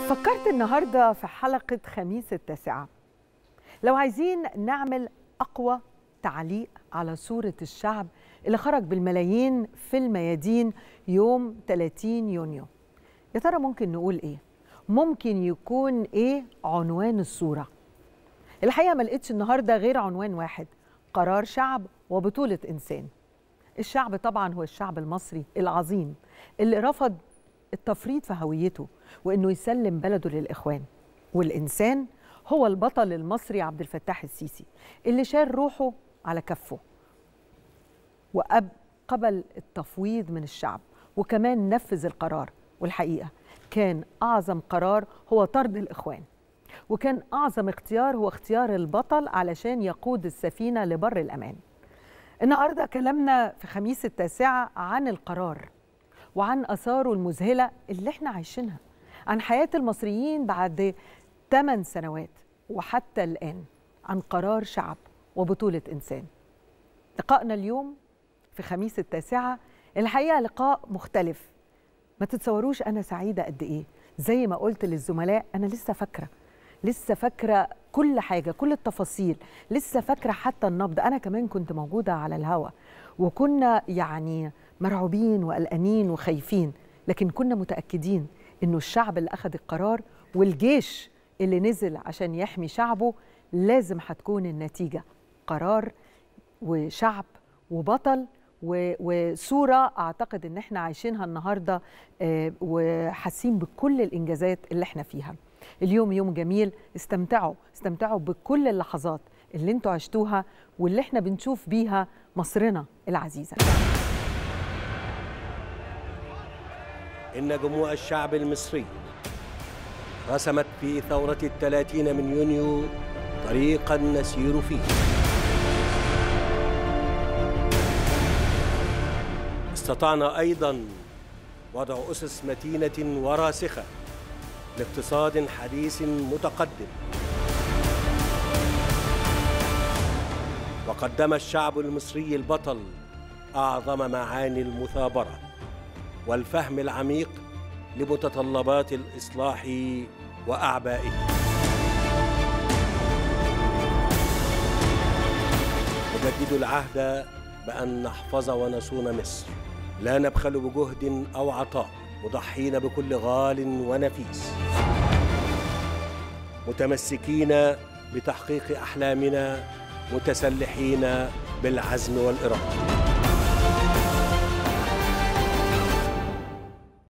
فكرت النهارده في حلقة خميس التاسعة لو عايزين نعمل أقوى تعليق على صورة الشعب اللي خرج بالملايين في الميادين يوم 30 يونيو يا ترى ممكن نقول إيه؟ ممكن يكون إيه عنوان الصورة؟ الحقيقة ما لقيتش النهاردة غير عنوان واحد قرار شعب وبطولة إنسان الشعب طبعا هو الشعب المصري العظيم اللي رفض التفريط في هويته وانه يسلم بلده للاخوان والانسان هو البطل المصري عبد الفتاح السيسي اللي شال روحه على كفه وقبل التفويض من الشعب وكمان نفذ القرار والحقيقه كان اعظم قرار هو طرد الاخوان وكان اعظم اختيار هو اختيار البطل علشان يقود السفينه لبر الامان النهارده كلامنا في خميس التاسعه عن القرار وعن اثاره المذهله اللي احنا عايشينها عن حياه المصريين بعد 8 سنوات وحتى الان عن قرار شعب وبطوله انسان لقائنا اليوم في خميس التاسعه الحقيقه لقاء مختلف ما تتصوروش انا سعيده قد ايه زي ما قلت للزملاء انا لسه فاكره لسه فاكره كل حاجه كل التفاصيل لسه فاكره حتى النبض انا كمان كنت موجوده على الهوا وكنا يعني مرعوبين وقلقانين وخايفين لكن كنا متاكدين انه الشعب اللي اخذ القرار والجيش اللي نزل عشان يحمي شعبه لازم هتكون النتيجه قرار وشعب وبطل وصوره اعتقد ان احنا عايشينها النهارده وحاسين بكل الانجازات اللي احنا فيها اليوم يوم جميل استمتعوا استمتعوا بكل اللحظات اللي انتوا عشتوها واللي احنا بنشوف بيها مصرنا العزيزه إن جموع الشعب المصري رسمت في ثورة الثلاثين من يونيو طريقا نسير فيه استطعنا أيضا وضع أسس متينة وراسخة لاقتصاد حديث متقدم وقدم الشعب المصري البطل أعظم معاني المثابرة والفهم العميق لمتطلبات الإصلاح وأعبائه نجدد العهد بأن نحفظ ونصون مصر لا نبخل بجهد أو عطاء مضحين بكل غال ونفيس متمسكين بتحقيق أحلامنا متسلحين بالعزم والإرادة